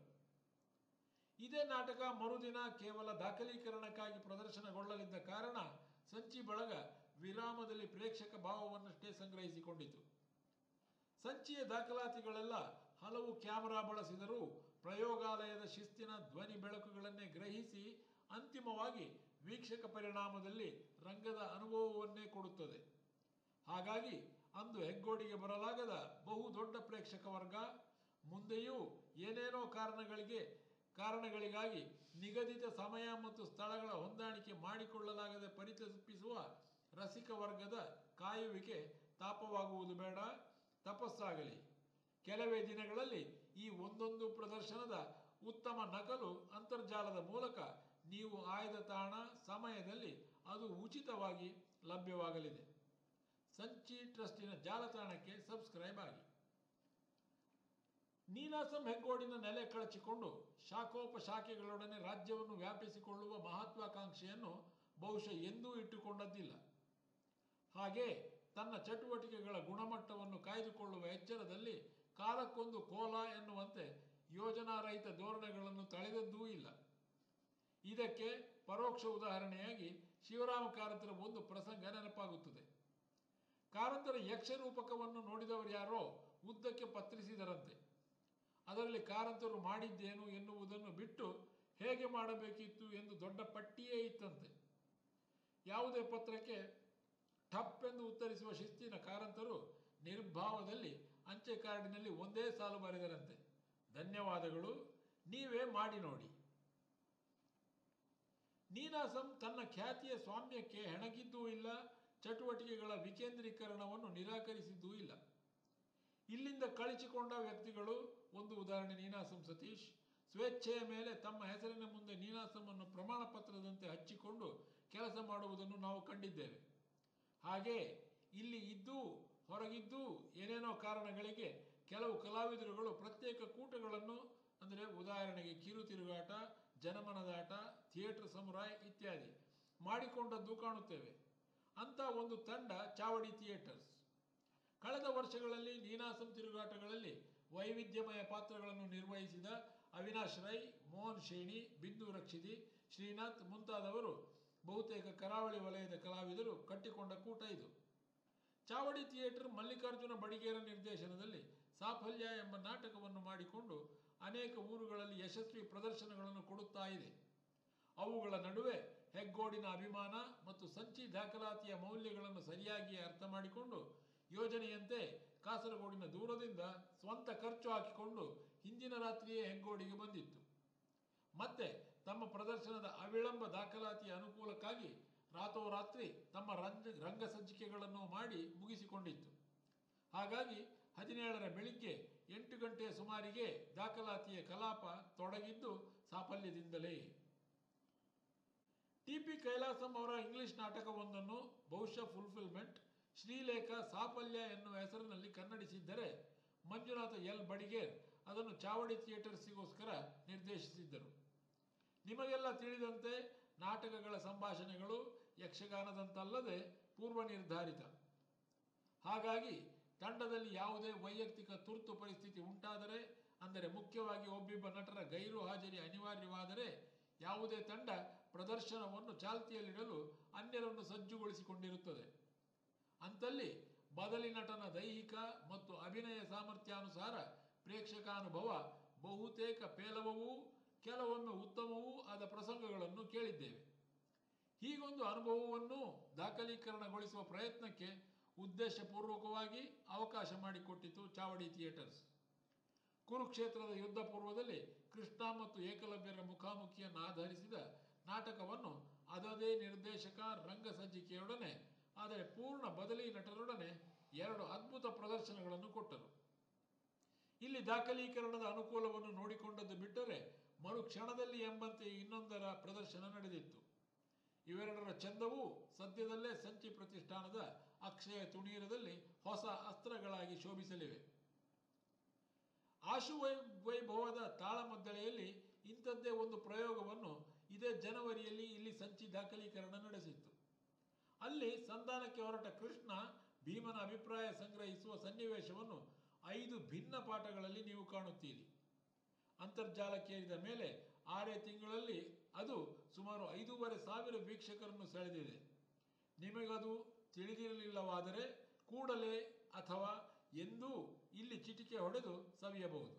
ಇದೇ ನಾಟಕ ಮರುದಿನ ಕೇವಲ ದಾಖಲೀಕರಣಕ್ಕಾಗಿ ಪ್ರದರ್ಶನಗೊಳ್ಳಲಿದ್ದ ಕಾರಣ ಸಂಚಿ ಬಳಗ ವಿರಾಮದಲ್ಲಿ ಪ್ರೇಕ್ಷಕ ಭಾವವನ್ನಷ್ಟೇ ಸಂಗ್ರಹಿಸಿಕೊಂಡಿತು ಸಂಚಿಯ ದಾಖಲಾತಿಗಳೆಲ್ಲ ಹಲವು ಕ್ಯಾಮೆರಾ ಬಳಸಿದರೂ ಪ್ರಯೋಗಾಲಯದ ಶಿಸ್ತಿನ ಧ್ವನಿ ಬೆಳಕುಗಳನ್ನೇ ಗ್ರಹಿಸಿ ಅಂತಿಮವಾಗಿ ವೀಕ್ಷಕ ಪರಿಣಾಮದಲ್ಲಿ ರಂಗದ ಅನುಭವವನ್ನೇ ಕೊಡುತ್ತದೆ ಹಾಗಾಗಿ ಅಂದು ಹೆಗ್ಗೋಡಿಗೆ ಬರಲಾಗದ ಬಹು ದೊಡ್ಡ ಪ್ರೇಕ್ಷಕ ವರ್ಗ ಮುಂದೆಯೂ ಏನೇನೋ ಕಾರಣಗಳಿಗೆ ಕಾರಣಗಳಿಗಾಗಿ ನಿಗದಿತ ಸಮಯ ಮತ್ತು ಸ್ಥಳಗಳ ಹೊಂದಾಣಿಕೆ ಮಾಡಿಕೊಳ್ಳಲಾಗದೆ ಪರಿತಪಿಸುವ ರಸಿಕ ವರ್ಗದ ಕಾಯುವಿಕೆ ತಾಪವಾಗುವುದು ಬೇಡ ತಪಸ್ಸಾಗಲಿ ಕೆಲವೇ ದಿನಗಳಲ್ಲಿ ಈ ಒಂದೊಂದು ಪ್ರದರ್ಶನದ ಉತ್ತಮ ನಕಲು ಅಂತರ್ಜಾಲದ ಮೂಲಕ ನೀವು ಆಯ್ದ ತಾಣ ಸಮಯದಲ್ಲಿ ಅದು ಉಚಿತವಾಗಿ ಲಭ್ಯವಾಗಲಿದೆ ಸಂಚಿ ಟ್ರಸ್ಟಿನ ಜಾಲತಾಣಕ್ಕೆ ಸಬ್ಸ್ಕ್ರೈಬ್ ಆಗಿ ನೀನಾಸಂ ಹೆಗ್ಗೋಡಿನ ನೆಲೆ ಕಳಚಿಕೊಂಡು ಶಾಖೋಪಶಾಖೆಗಳೊಡನೆ ರಾಜ್ಯವನ್ನು ವ್ಯಾಪಿಸಿಕೊಳ್ಳುವ ಮಹತ್ವಾಕಾಂಕ್ಷೆಯನ್ನು ಬಹುಶಃ ಎಂದೂ ಇಟ್ಟುಕೊಂಡದ್ದಿಲ್ಲ ಹಾಗೆ ತನ್ನ ಚಟುವಟಿಕೆಗಳ ಗುಣಮಟ್ಟವನ್ನು ಕಾಯ್ದುಕೊಳ್ಳುವ ಎಚ್ಚರದಲ್ಲಿ ಕಾಲಕ್ಕೊಂದು ಕೋಲ ಎನ್ನುವಂತೆ ಯೋಜನಾರಹಿತ ಧೋರಣೆಗಳನ್ನು ತಳೆದದ್ದೂ ಇಲ್ಲ ಇದಕ್ಕೆ ಪರೋಕ್ಷ ಉದಾಹರಣೆಯಾಗಿ ಶಿವರಾಮ ಕಾರಂತರ ಒಂದು ಪ್ರಸಂಗ ನೆನಪಾಗುತ್ತದೆ ಕಾರಂತರ ಯಕ್ಷರೂಪಕವನ್ನು ನೋಡಿದವರು ಯಾರೋ ಉದ್ದಕ್ಕೆ ಪತ್ರಿಸಿದರಂತೆ ಅದರಲ್ಲಿ ಕಾರಂತರು ಮಾಡಿದ್ದೇನು ಎನ್ನುವುದನ್ನು ಬಿಟ್ಟು ಹೇಗೆ ಮಾಡಬೇಕಿತ್ತು ಎಂದು ದೊಡ್ಡ ಪಟ್ಟಿಯೇ ಇತ್ತಂತೆ ಯಾವುದೇ ಪತ್ರಕ್ಕೆ ಠಪ್ ಎಂದು ಉತ್ತರಿಸುವ ಶಿಸ್ತಿನ ಕಾರಂತರು ನಿರ್ಭಾವದಲ್ಲಿ ಅಂಚೆ ಕಾರ್ಡಿನಲ್ಲಿ ಒಂದೇ ಸಾಲು ಬರೆದರಂತೆ ಧನ್ಯವಾದಗಳು ನೀವೇ ಮಾಡಿ ನೋಡಿ ನೀನಾಸಂ ತನ್ನ ಖ್ಯಾತಿಯ ಸ್ವಾಮ್ಯಕ್ಕೆ ಹೆಣಗಿದ್ದೂ ಇಲ್ಲ ಚಟುವಟಿಕೆಗಳ ವಿಕೇಂದ್ರೀಕರಣವನ್ನು ನಿರಾಕರಿಸಿದ್ದೂ ಇಲ್ಲ ಇಲ್ಲಿಂದ ಕಳಿಸಿಕೊಂಡ ವ್ಯಕ್ತಿಗಳು ಒಂದು ಉದಾಹರಣೆ ನೀನಾಸಂ ಸತೀಶ್ ಸ್ವೇಚ್ಛೆಯ ಮೇಲೆ ತಮ್ಮ ಹೆಸರಿನ ಮುಂದೆ ನೀನಾಸಂವನ್ನು ಪ್ರಮಾಣ ಪತ್ರದಂತೆ ಹಚ್ಚಿಕೊಂಡು ಕೆಲಸ ಮಾಡುವುದನ್ನು ನಾವು ಕಂಡಿದ್ದೇವೆ ಹಾಗೆ ಇಲ್ಲಿ ಇದ್ದು ಹೊರಗಿದ್ದು ಏನೇನೋ ಕಾರಣಗಳಿಗೆ ಕೆಲವು ಕಲಾವಿದರುಗಳು ಪ್ರತ್ಯೇಕ ಕೂಟಗಳನ್ನು ಅಂದರೆ ಉದಾಹರಣೆಗೆ ಕಿರು ತಿರುಗಾಟ ಜನಮನದಾಟ ಥಿಯೇಟರ್ ಸಮುರಾಯ್ ಇತ್ಯಾದಿ ಮಾಡಿಕೊಂಡದ್ದು ಕಾಣುತ್ತೇವೆ ಅಂತ ಒಂದು ತಂಡ ಚಾವಡಿ ಥಿಯೇಟರ್ಸ್ ಕಳೆದ ವರ್ಷಗಳಲ್ಲಿ ನೀನಾಸಂ ತಿರುಗಾಟಗಳಲ್ಲಿ ವೈವಿಧ್ಯಮಯ ಪಾತ್ರಗಳನ್ನು ನಿರ್ವಹಿಸಿದ ಅವಿನಾಶ್ ರೈ ಮೋಹನ್ ಶೇಣಿ ಬಿಂದು ರಕ್ಷಿತಿ ಶ್ರೀನಾಥ್ ಮುಂತಾದವರು ಬಹುತೇಕ ಕರಾವಳಿ ವಲಯದ ಕಲಾವಿದರು ಕಟ್ಟಿಕೊಂಡ ಕೂಟ ಇದು ಚಾವಡಿ ಥಿಯೇಟರ್ ಮಲ್ಲಿಕಾರ್ಜುನ ಬಡಿಗೇರ ನಿರ್ದೇಶನದಲ್ಲಿ ಸಾಫಲ್ಯ ಎಂಬ ನಾಟಕವನ್ನು ಮಾಡಿಕೊಂಡು ಅನೇಕ ಊರುಗಳಲ್ಲಿ ಯಶಸ್ವಿ ಪ್ರದರ್ಶನಗಳನ್ನು ಕೊಡುತ್ತಾ ಇದೆ ಅವುಗಳ ನಡುವೆ ಹೆಗ್ಗೋಡಿನ ಅಭಿಮಾನ ಮತ್ತು ಸಂಚಿ ದಾಖಲಾತಿಯ ಮೌಲ್ಯಗಳನ್ನು ಸರಿಯಾಗಿ ಅರ್ಥ ಮಾಡಿಕೊಂಡು ಯೋಜನೆಯಂತೆ ಕಾಸರಗೋಡಿನ ದೂರದಿಂದ ಸ್ವಂತ ಖರ್ಚು ಹಾಕಿಕೊಂಡು ಹಿಂದಿನ ರಾತ್ರಿಯೇ ಹೆಗ್ಗೋಡಿಗೆ ಬಂದಿತ್ತು ಮತ್ತೆ ತಮ್ಮ ಪ್ರದರ್ಶನದ ಅವಿಳಂಬ ದಾಖಲಾತಿಯ ಅನುಕೂಲಕ್ಕಾಗಿ ರಾತೋರಾತ್ರಿ ತಮ್ಮ ರಂಗ ರಂಗ ಸಜ್ಜಿಕೆಗಳನ್ನು ಮಾಡಿ ಮುಗಿಸಿಕೊಂಡಿತ್ತು ಹಾಗಾಗಿ ಹದಿನೇಳರ ಬೆಳಿಗ್ಗೆ ಎಂಟು ಗಂಟೆಯ ಸುಮಾರಿಗೆ ದಾಖಲಾತಿಯ ಕಲಾಪ ತೊಡಗಿದ್ದು ಸಾಫಲ್ಯದಿಂದಲೇ ಟಿ ಪಿ ಕೈಲಾಸಂ ಅವರ ಇಂಗ್ಲಿಷ್ ನಾಟಕವೊಂದನ್ನು ಬಹುಶಃ ಫುಲ್ಫಿಲ್ಮೆಂಟ್ ಶ್ರೀಲೇಖ ಸಾಫಲ್ಯ ಎನ್ನುವ ಹೆಸರಿನಲ್ಲಿ ಕನ್ನಡಿಸಿದ್ದರೆ ಮಂಜುನಾಥ ಎಲ್ ಬಡಿಗೇರ್ ಅದನ್ನು ಚಾವಡಿ ಥಿಯೇಟರ್ಸಿಗೋಸ್ಕರ ನಿರ್ದೇಶಿಸಿದ್ದರು ನಿಮಗೆಲ್ಲ ತಿಳಿದಂತೆ ನಾಟಕಗಳ ಸಂಭಾಷಣೆಗಳು ಯಕ್ಷಗಾನದಂತಲ್ಲದೆ ಪೂರ್ವ ನಿರ್ಧಾರಿತ ಹಾಗಾಗಿ ತಂಡದಲ್ಲಿ ಯಾವುದೇ ವೈಯಕ್ತಿಕ ತುರ್ತು ಪರಿಸ್ಥಿತಿ ಉಂಟಾದರೆ ಅಂದರೆ ಮುಖ್ಯವಾಗಿ ಒಬ್ಬಿಬ್ಬ ನಟರ ಗೈರು ಹಾಜರಿ ಅನಿವಾರ್ಯವಾದರೆ ಯಾವುದೇ ತಂಡ ಪ್ರದರ್ಶನವನ್ನು ಚಾಲ್ತಿಯಲ್ಲಿಡಲು ಅನ್ಯರನ್ನು ಸಜ್ಜುಗೊಳಿಸಿಕೊಂಡಿರುತ್ತದೆ ಅಂತಲ್ಲಿ ಬದಲಿ ನಟನ ದೈಹಿಕ ಮತ್ತು ಅಭಿನಯ ಸಾಮರ್ಥ್ಯಾನುಸಾರ ಪ್ರೇಕ್ಷಕಾನುಭವ ಬಹುತೇಕ ಪೇಲವವೂ ಕೆಲವೊಮ್ಮೆ ಉತ್ತಮವೂ ಆದ ಪ್ರಸಂಗಗಳನ್ನು ಕೇಳಿದ್ದೇವೆ ಹೀಗೊಂದು ಅನುಭವವನ್ನು ದಾಖಲೀಕರಣಗೊಳಿಸುವ ಪ್ರಯತ್ನಕ್ಕೆ ಉದ್ದೇಶಪೂರ್ವಕವಾಗಿ ಅವಕಾಶ ಮಾಡಿಕೊಟ್ಟಿತು ಚಾವಡಿ ಥಿಯೇಟರ್ಸ್ ಕುರುಕ್ಷೇತ್ರದ ಯುದ್ಧ ಪೂರ್ವದಲ್ಲಿ ಕೃಷ್ಣ ಮತ್ತು ಏಕಲವ್ಯರ ಮುಖಾಮುಖಿಯನ್ನು ಆಧರಿಸಿದ ನಾಟಕವನ್ನು ಅದದೇ ನಿರ್ದೇಶಕ ರಂಗ ಸಜ್ಜಿಕೆಯೊಡನೆ ಆದರೆ ಪೂರ್ಣ ಬದಲಿ ನಟರೊಡನೆ ಎರಡು ಅದ್ಭುತ ಪ್ರದರ್ಶನಗಳನ್ನು ಕೊಟ್ಟರು ಇಲ್ಲಿ ದಾಖಲೀಕರಣದ ಅನುಕೂಲವನ್ನು ನೋಡಿಕೊಂಡದ್ದು ಬಿಟ್ಟರೆ ಮರು ಕ್ಷಣದಲ್ಲಿ ಎಂಬಂತೆ ಇನ್ನೊಂದರ ಪ್ರದರ್ಶನ ನಡೆದಿತ್ತು ಇವೆರಡರ ಚಂದವು ಸದ್ಯದಲ್ಲೇ ಸಂಚಿ ಪ್ರತಿಷ್ಠಾನದ ಅಕ್ಷಯ ತುಣೀರದಲ್ಲಿ ಹೊಸ ಅಸ್ತ್ರಗಳಾಗಿ ಶೋಭಿಸಲಿವೆ ಆಶು ವೈ ವೈಭವದ ತಾಳಮದ್ದಳೆಯಲ್ಲಿ ಇಂಥದ್ದೇ ಒಂದು ಪ್ರಯೋಗವನ್ನು ಇದೇ ಜನವರಿಯಲ್ಲಿ ಇಲ್ಲಿ ಸಂಚಿ ದಾಖಲೀಕರಣ ನಡೆಸಿತ್ತು ಅಲ್ಲಿ ಸಂಧಾನಕ್ಕೆ ಹೊರಟ ಕೃಷ್ಣ ಭೀಮನ ಅಭಿಪ್ರಾಯ ಸಂಗ್ರಹಿಸುವ ಸನ್ನಿವೇಶವನ್ನು ಐದು ಭಿನ್ನ ಪಾಠಗಳಲ್ಲಿ ನೀವು ಕಾಣುತ್ತೀರಿ ಅಂತರ್ಜಾಲಕ್ಕೇರಿದ ಮೇಲೆ ಆರೇ ತಿಂಗಳಲ್ಲಿ ಅದು ಸುಮಾರು ಐದೂವರೆ ಸಾವಿರ ವೀಕ್ಷಕರನ್ನು ಸೆಳೆದಿದೆ ನಿಮಗದು ತಿಳಿದಿರಲಿಲ್ಲವಾದರೆ ಕೂಡಲೇ ಅಥವಾ ಎಂದೂ ಇಲ್ಲಿ ಚಿಟಿಕೆ ಹೊಡೆದು ಸವಿಯಬಹುದು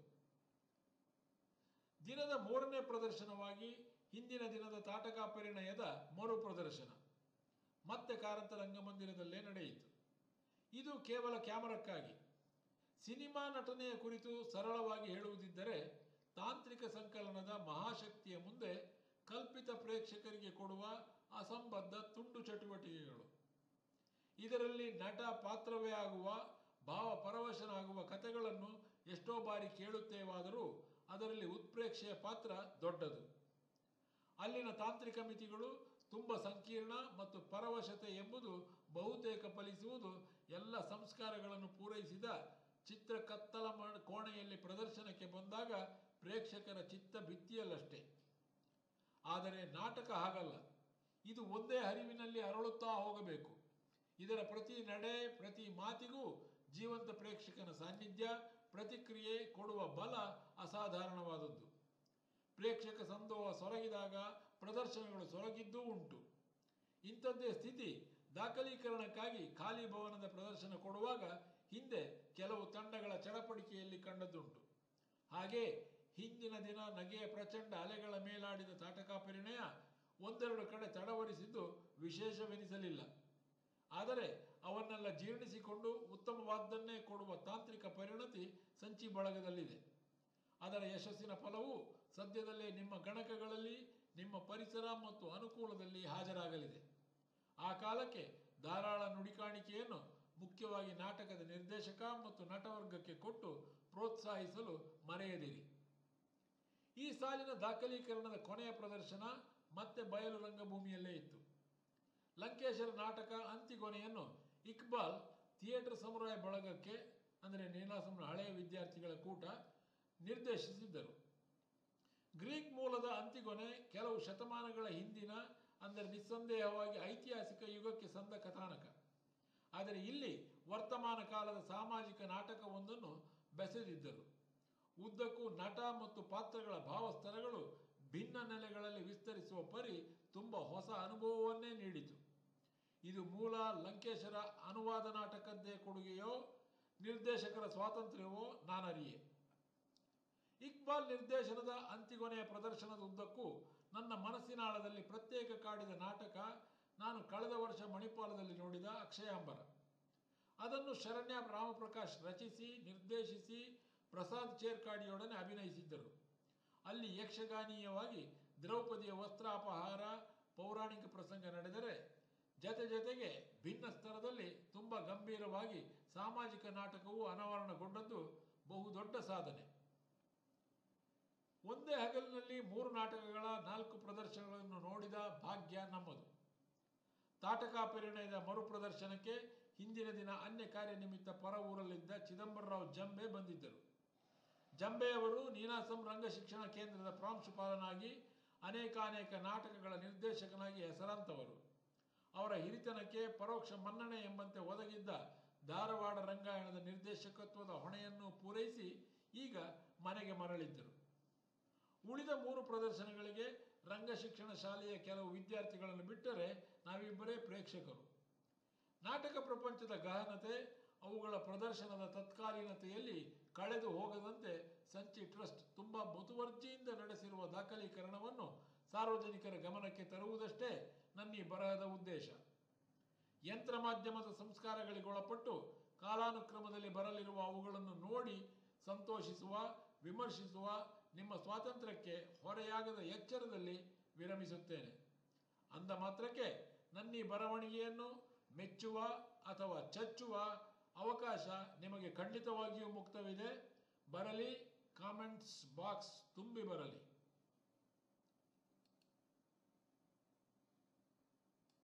ದಿನದ ಮೂರನೇ ಪ್ರದರ್ಶನವಾಗಿ ಹಿಂದಿನ ದಿನದ ತಾಟಕ ಪರಿಣಯದ ಮರು ಪ್ರದರ್ಶನ ಮತ್ತೆ ಕಾರಂತ ರಂಗಮಂದಿರದಲ್ಲೇ ನಡೆಯಿತು ಇದು ಕೇವಲ ಕ್ಯಾಮರಕ್ಕಾಗಿ ಸಿನಿಮಾ ನಟನೆಯ ಕುರಿತು ಸರಳವಾಗಿ ಹೇಳುವುದಿದ್ದರೆ ತಾಂತ್ರಿಕ ಸಂಕಲನದ ಮಹಾಶಕ್ತಿಯ ಮುಂದೆ ಕಲ್ಪಿತ ಪ್ರೇಕ್ಷಕರಿಗೆ ಕೊಡುವ ಅಸಂಬದ್ಧ ತುಂಡು ಚಟುವಟಿಕೆಗಳು ಇದರಲ್ಲಿ ನಟ ಪಾತ್ರವೇ ಆಗುವ ಭಾವ ಪರವಶನಾಗುವ ಕಥೆಗಳನ್ನು ಎಷ್ಟೋ ಬಾರಿ ಕೇಳುತ್ತೇವಾದರೂ ಅದರಲ್ಲಿ ಉತ್ಪ್ರೇಕ್ಷೆಯ ಪಾತ್ರ ದೊಡ್ಡದು ಅಲ್ಲಿನ ತಾಂತ್ರಿಕ ಮಿತಿಗಳು ತುಂಬ ಸಂಕೀರ್ಣ ಮತ್ತು ಪರವಶತೆ ಎಂಬುದು ಬಹುತೇಕ ಫಲಿಸುವುದು ಎಲ್ಲ ಸಂಸ್ಕಾರಗಳನ್ನು ಪೂರೈಸಿದ ಚಿತ್ರ ಕತ್ತಲ ಮ- ಕೋಣೆಯಲ್ಲಿ ಪ್ರದರ್ಶನಕ್ಕೆ ಬಂದಾಗ ಪ್ರೇಕ್ಷಕರ ಚಿತ್ತ ಭಿತ್ತಿಯಲ್ಲಷ್ಟೇ ಆದರೆ ನಾಟಕ ಹಾಗಲ್ಲ ಇದು ಒಂದೇ ಹರಿವಿನಲ್ಲಿ ಅರಳುತ್ತಾ ಹೋಗಬೇಕು ಇದರ ಪ್ರತಿ ನಡೆ ಪ್ರತಿ ಮಾತಿಗೂ ಜೀವಂತ ಪ್ರೇಕ್ಷಕನ ಸಾನ್ನಿಧ್ಯ ಪ್ರತಿಕ್ರಿಯೆ ಕೊಡುವ ಬಲ ಅಸಾಧಾರಣವಾದದ್ದು ಪ್ರೇಕ್ಷಕ ಸಂದೋಹ ಸೊರಗಿದಾಗ ಪ್ರದರ್ಶನಗಳು ಸೊರಗಿದ್ದೂ ಉಂಟು ಇಂಥದ್ದೇ ಸ್ಥಿತಿ ದಾಖಲೀಕರಣಕ್ಕಾಗಿ ಖಾಲಿ ಭವನದ ಪ್ರದರ್ಶನ ಕೊಡುವಾಗ ಹಿಂದೆ ಕೆಲವು ತಂಡಗಳ ಚಡಪಡಿಕೆಯಲ್ಲಿ ಕಂಡದ್ದುಂಟು ಹಾಗೆ ಹಿಂದಿನ ದಿನ ನಗೆಯ ಪ್ರಚಂಡ ಅಲೆಗಳ ಮೇಲಾಡಿದ ತಾಟಕ ಪರಿಣಯ ಒಂದೆರಡು ಕಡೆ ತಡವರಿಸಿದ್ದು ವಿಶೇಷವೆನಿಸಲಿಲ್ಲ ಆದರೆ ಅವನ್ನೆಲ್ಲ ಜೀರ್ಣಿಸಿಕೊಂಡು ಉತ್ತಮವಾದ್ದನ್ನೇ ಕೊಡುವ ತಾಂತ್ರಿಕ ಪರಿಣತಿ ಸಂಚಿ ಬಳಗದಲ್ಲಿದೆ ಅದರ ಯಶಸ್ಸಿನ ಫಲವು ಸದ್ಯದಲ್ಲೇ ನಿಮ್ಮ ಗಣಕಗಳಲ್ಲಿ ನಿಮ್ಮ ಪರಿಸರ ಮತ್ತು ಅನುಕೂಲದಲ್ಲಿ ಹಾಜರಾಗಲಿದೆ ಆ ಕಾಲಕ್ಕೆ ಧಾರಾಳ ನುಡಿಕಾಣಿಕೆಯನ್ನು ಮುಖ್ಯವಾಗಿ ನಾಟಕದ ನಿರ್ದೇಶಕ ಮತ್ತು ನಟವರ್ಗಕ್ಕೆ ಕೊಟ್ಟು ಪ್ರೋತ್ಸಾಹಿಸಲು ಮರೆಯದಿರಿ ಈ ಸಾಲಿನ ದಾಖಲೀಕರಣದ ಕೊನೆಯ ಪ್ರದರ್ಶನ ಮತ್ತೆ ಬಯಲು ರಂಗಭೂಮಿಯಲ್ಲೇ ಇತ್ತು ಲಂಕೇಶರ ನಾಟಕ ಅಂತಿಗೊನೆಯನ್ನು ಇಕ್ಬಾಲ್ ಥಿಯೇಟರ್ ಸಮುದಾಯ ಬಳಗಕ್ಕೆ ಅಂದರೆ ನೀಲಾಸಂನ ಹಳೆಯ ವಿದ್ಯಾರ್ಥಿಗಳ ಕೂಟ ನಿರ್ದೇಶಿಸಿದ್ದರು ಗ್ರೀಕ್ ಮೂಲದ ಅಂತಿಗೊನೆ ಕೆಲವು ಶತಮಾನಗಳ ಹಿಂದಿನ ಅಂದರೆ ನಿಸ್ಸಂದೇಹವಾಗಿ ಐತಿಹಾಸಿಕ ಯುಗಕ್ಕೆ ಸಂದ ಕಥಾನಕ ಆದರೆ ಇಲ್ಲಿ ವರ್ತಮಾನ ಕಾಲದ ಸಾಮಾಜಿಕ ನಾಟಕವೊಂದನ್ನು ಬೆಸೆದಿದ್ದರು ಉದ್ದಕ್ಕೂ ನಟ ಮತ್ತು ಪಾತ್ರಗಳ ಭಾವಸ್ತರಗಳು ಭಿನ್ನ ನೆಲೆಗಳಲ್ಲಿ ವಿಸ್ತರಿಸುವ ಪರಿ ತುಂಬ ಹೊಸ ಅನುಭವವನ್ನೇ ನೀಡಿತು ಇದು ಮೂಲ ಲಂಕೇಶರ ಅನುವಾದ ನಾಟಕದ್ದೇ ಕೊಡುಗೆಯೋ ನಿರ್ದೇಶಕರ ಸ್ವಾತಂತ್ರ್ಯವೋ ನಾನರಿಯೆ ಇಕ್ಬಾಲ್ ನಿರ್ದೇಶನದ ಅಂತಿಗೊನೆಯ ಪ್ರದರ್ಶನದ ಉದ್ದಕ್ಕೂ ನನ್ನ ಮನಸ್ಸಿನಾಳದಲ್ಲಿ ಪ್ರತ್ಯೇಕ ಕಾಡಿದ ನಾಟಕ ನಾನು ಕಳೆದ ವರ್ಷ ಮಣಿಪಾಲದಲ್ಲಿ ನೋಡಿದ ಅಕ್ಷಯಾಂಬರ ಅದನ್ನು ಶರಣ್ಯ ರಾಮಪ್ರಕಾಶ್ ರಚಿಸಿ ನಿರ್ದೇಶಿಸಿ ಪ್ರಸಾದ್ ಚೇರ್ಕಾಡಿಯೊಡನೆ ಅಭಿನಯಿಸಿದ್ದರು ಅಲ್ಲಿ ಯಕ್ಷಗಾನೀಯವಾಗಿ ದ್ರೌಪದಿಯ ವಸ್ತ್ರಾಪಹಾರ ಪೌರಾಣಿಕ ಪ್ರಸಂಗ ನಡೆದರೆ ಜತೆ ಜತೆಗೆ ಭಿನ್ನ ಸ್ತರದಲ್ಲಿ ತುಂಬ ಗಂಭೀರವಾಗಿ ಸಾಮಾಜಿಕ ನಾಟಕವು ಅನಾವರಣಗೊಂಡದ್ದು ಬಹುದೊಡ್ಡ ಸಾಧನೆ ಒಂದೇ ಹಗಲಿನಲ್ಲಿ ಮೂರು ನಾಟಕಗಳ ನಾಲ್ಕು ಪ್ರದರ್ಶನಗಳನ್ನು ನೋಡಿದ ಭಾಗ್ಯ ನಮ್ಮದು ತಾಟಕಾಪರಿಣಯದ ಮರುಪ್ರದರ್ಶನಕ್ಕೆ ಹಿಂದಿನ ದಿನ ಅನ್ಯ ಕಾರ್ಯ ನಿಮಿತ್ತ ಪರ ಊರಲ್ಲಿದ್ದ ಚಿದಂಬರರಾವ್ ಜಂಬೆ ಬಂದಿದ್ದರು ಜಂಬೆಯವರು ನೀನಾಸಂ ರಂಗಶಿಕ್ಷಣ ಕೇಂದ್ರದ ಪ್ರಾಂಶುಪಾಲನಾಗಿ ಅನೇಕಾನೇಕ ನಾಟಕಗಳ ನಿರ್ದೇಶಕನಾಗಿ ಹೆಸರಾಂತವರು ಅವರ ಹಿರಿತನಕ್ಕೆ ಪರೋಕ್ಷ ಮನ್ನಣೆ ಎಂಬಂತೆ ಒದಗಿದ್ದ ಧಾರವಾಡ ರಂಗಾಯಣದ ನಿರ್ದೇಶಕತ್ವದ ಹೊಣೆಯನ್ನು ಪೂರೈಸಿ ಈಗ ಮನೆಗೆ ಮರಳಿದ್ದರು ಉಳಿದ ಮೂರು ಪ್ರದರ್ಶನಗಳಿಗೆ ರಂಗಶಿಕ್ಷಣ ಶಾಲೆಯ ಕೆಲವು ವಿದ್ಯಾರ್ಥಿಗಳನ್ನು ಬಿಟ್ಟರೆ ನಾವಿಬ್ಬರೇ ಪ್ರೇಕ್ಷಕರು ನಾಟಕ ಪ್ರಪಂಚದ ಗಹನತೆ ಅವುಗಳ ಪ್ರದರ್ಶನದ ತತ್ಕಾಲೀನತೆಯಲ್ಲಿ ಕಳೆದು ಹೋಗದಂತೆ ಸಂಚಿ ಟ್ರಸ್ಟ್ ತುಂಬ ಮುತುವರ್ಜಿಯಿಂದ ನಡೆಸಿರುವ ದಾಖಲೀಕರಣವನ್ನು ಸಾರ್ವಜನಿಕರ ಗಮನಕ್ಕೆ ತರುವುದಷ್ಟೇ ನನ್ನ ಈ ಬರಹದ ಉದ್ದೇಶ ಯಂತ್ರ ಮಾಧ್ಯಮದ ಸಂಸ್ಕಾರಗಳಿಗೊಳಪಟ್ಟು ಕಾಲಾನುಕ್ರಮದಲ್ಲಿ ಬರಲಿರುವ ಅವುಗಳನ್ನು ನೋಡಿ ಸಂತೋಷಿಸುವ ವಿಮರ್ಶಿಸುವ ನಿಮ್ಮ ಸ್ವಾತಂತ್ರ್ಯಕ್ಕೆ ಹೊರೆಯಾಗದ ಎಚ್ಚರದಲ್ಲಿ ವಿರಮಿಸುತ್ತೇನೆ ಅಂದ ಮಾತ್ರಕ್ಕೆ ನನ್ನೀ ಬರವಣಿಗೆಯನ್ನು ಮೆಚ್ಚುವ ಅಥವಾ ಚಚ್ಚುವ ಅವಕಾಶ ನಿಮಗೆ ಖಂಡಿತವಾಗಿಯೂ ಮುಕ್ತವಿದೆ ಬರಲಿ ಕಾಮೆಂಟ್ಸ್ ಬಾಕ್ಸ್ ತುಂಬಿ ಬರಲಿ